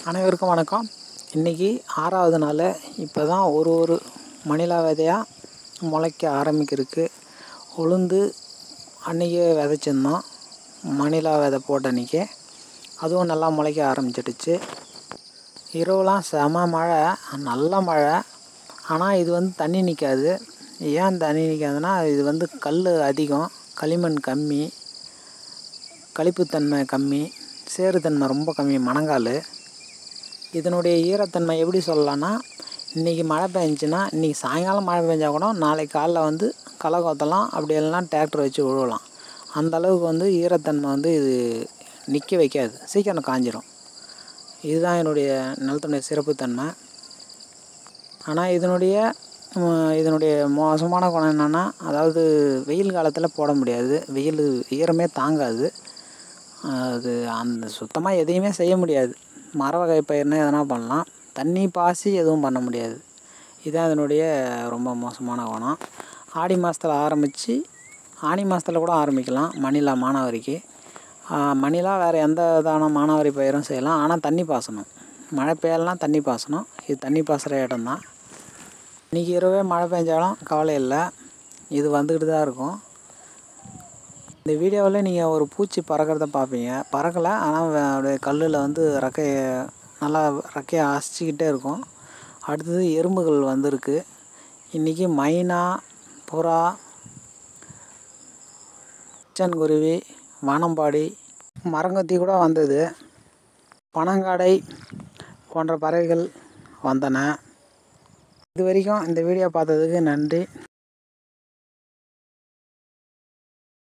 அனைவருக்கும் வணக்கம் இன்றைக்கி ஆறாவது நாள் இப்போ தான் ஒரு ஒரு மணிலா விதையாக முளைக்க ஆரம்பிக்கிறதுக்கு உளுந்து அன்றைக்கே விதைச்சிருந்தோம் மணிலா விதை போட்ட அன்றைக்கி அதுவும் நல்லா முளைக்க ஆரம்பிச்சிடுச்சு இரவுலாம் செம மழை நல்ல மழை ஆனால் இது வந்து தண்ணி நிற்காது ஏன் தண்ணி நிற்காதுன்னா இது வந்து கல் அதிகம் களிமண் கம்மி களிப்புத்தன்மை கம்மி சேறுத்தன்மை ரொம்ப கம்மி மணங்கால் இதனுடைய ஈரத்தன்மை எப்படி சொல்லலாம்னா இன்றைக்கி மழை பெஞ்சுன்னா இன்றைக்கி சாயங்காலம் மழை பெஞ்சா கூட நாளைக்கு காலைல வந்து களை கொத்தலாம் அப்படி இல்லைனா டிராக்டர் வச்சு உழுவலாம் அந்த அளவுக்கு வந்து ஈரத்தன்மை வந்து இது நிற்க வைக்காது சீக்கிரம் காஞ்சிரும் இதுதான் என்னுடைய நிலத்தினுடைய சிறப்புத்தன்மை ஆனால் இதனுடைய இதனுடைய மோசமான குணம் என்னென்னா அதாவது வெயில் காலத்தில் போட முடியாது வெயில் ஈரமே தாங்காது அது அந்த சுத்தமாக எதையுமே செய்ய முடியாது மர வகை பயிர்னா எதனா பண்ணலாம் தண்ணி பாசி எதுவும் பண்ண முடியாது இதுதான் இதனுடைய ரொம்ப மோசமான குணம் ஆடி மாதத்துல ஆரம்பித்து ஆனி மாதத்துல கூட ஆரம்பிக்கலாம் மணிலா மானாவாரிக்கு மணிலா வேறு எந்த விதமான மானாவாரி பயிரும் செய்யலாம் ஆனால் தண்ணி பாசனம் மழை பெய்யலாம் தண்ணி பாசனம் இது தண்ணி பாசுகிற இடம் தான் இன்றைக்கி இரவே மழை பெஞ்சாலும் கவலை இல்லை இது வந்துக்கிட்டு தான் இருக்கும் இந்த வீடியோவில் நீங்கள் ஒரு பூச்சி பறக்கிறத பார்ப்பீங்க பறக்கலை ஆனால் அப்படியே கல்லில் வந்து ரெக்கையை நல்லா ரெக்கையை அசைச்சிக்கிட்டே இருக்கும் அடுத்தது எறும்புகள் வந்திருக்கு இன்றைக்கி மைனா புறா குருவி வானம்பாடி மரங்கொத்தி கூட வந்தது பனங்காடை போன்ற பறவைகள் வந்தன இது வரைக்கும் இந்த வீடியோ பார்த்ததுக்கு நன்றி